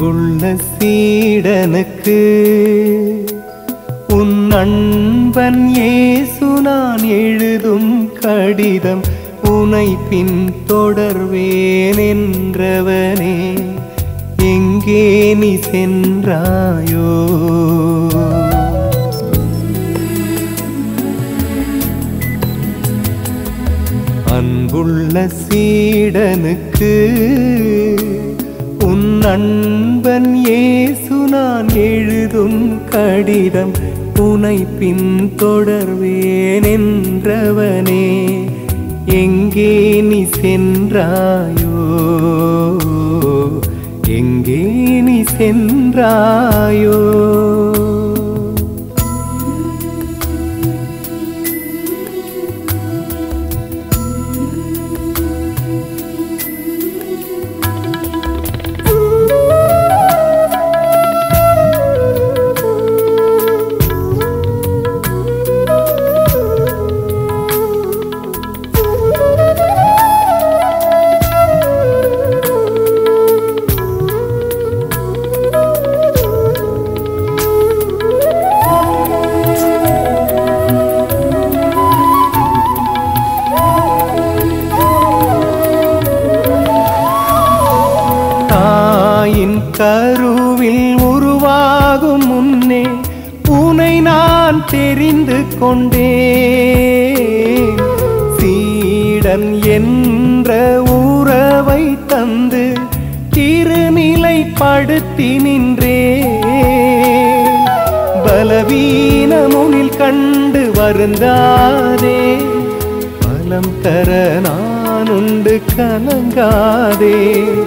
அன்புள்ள சீடனுக்கு உன் அன்பன் இயேசு நான் எழுதும் கடிதம் உனை பின் தொடர்வேன் என்றவனே எங்கே நீ சென்றாயோ அன்புள்ள சீடனுக்கு உன் அன்பன் இயேசு நான் எழுதும் கடிதம் உனை பின் தொடர்வேன் என்றவனே எங்கே நீ சென்றாயோ எங்கே நீ சென்றாயோ தாயின் கருவில் உருவாகும் முன்னே உனை நான் தெரிந்து கொண்டேன் சீடன் என்ற உறவை தந்து திருநிலைப்படுத்தி நின்றேன் பலவீனமுனில் கண்டு வருந்தாதே பலம் தர நான் உண்டு கலங்காதே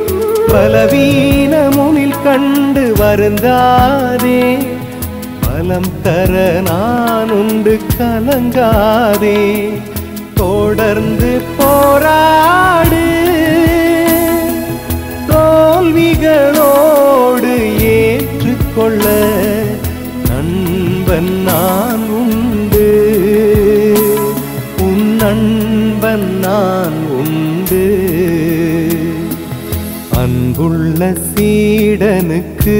பலவீனமுனில் கண்டு வருந்தாதே பலம் தர நான் உண்டு கலங்காதே தொடர்ந்து போராடு தோல்விகளோடு ஏற்றுக்கொள்ள நண்பன் நான் உண்டு உன் நண்பன் நான் உண்டு அன்புள்ள சீடனுக்கு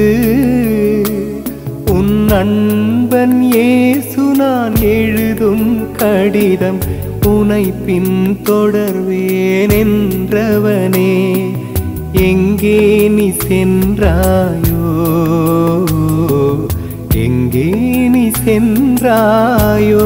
உன் நண்பன் இயேசு நான் எழுதும் கடிதம் உனை பின் தொடர்வேன் என்றவனே எங்கே நீ சென்றாயோ எங்கே நீ சென்றாயோ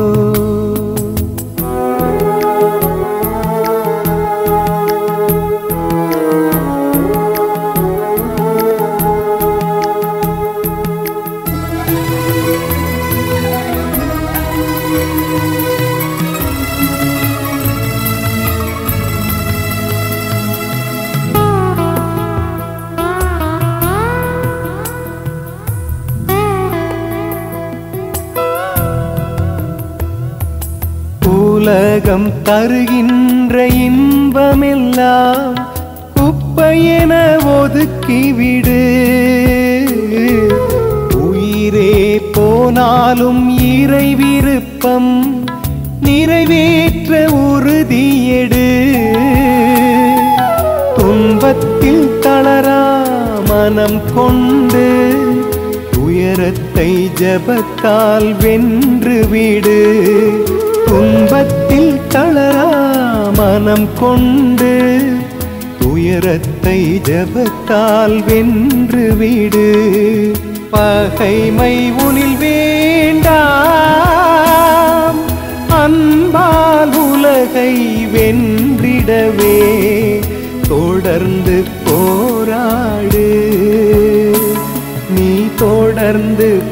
உலகம் தருகின்ற இன்பமெல்லாம் குப்பையென ஒதுக்கிவிடு உயிரே போனாலும் இறை விருப்பம் நிறைவேற்ற உறுதியெடு துன்பத்தில் தளரா மனம் கொண்டு துயரத்தை ஜபத்தால் வென்று விடு துன்பத்தில் தளரா மனம் கொண்டு துயரத்தை ஜபத்தால் வென்று விடு பகைமை உனில் வேண்டாம் அன்பால் உலகை வென்றிடவே தொடர்ந்து போராடு நீ தொடர்ந்து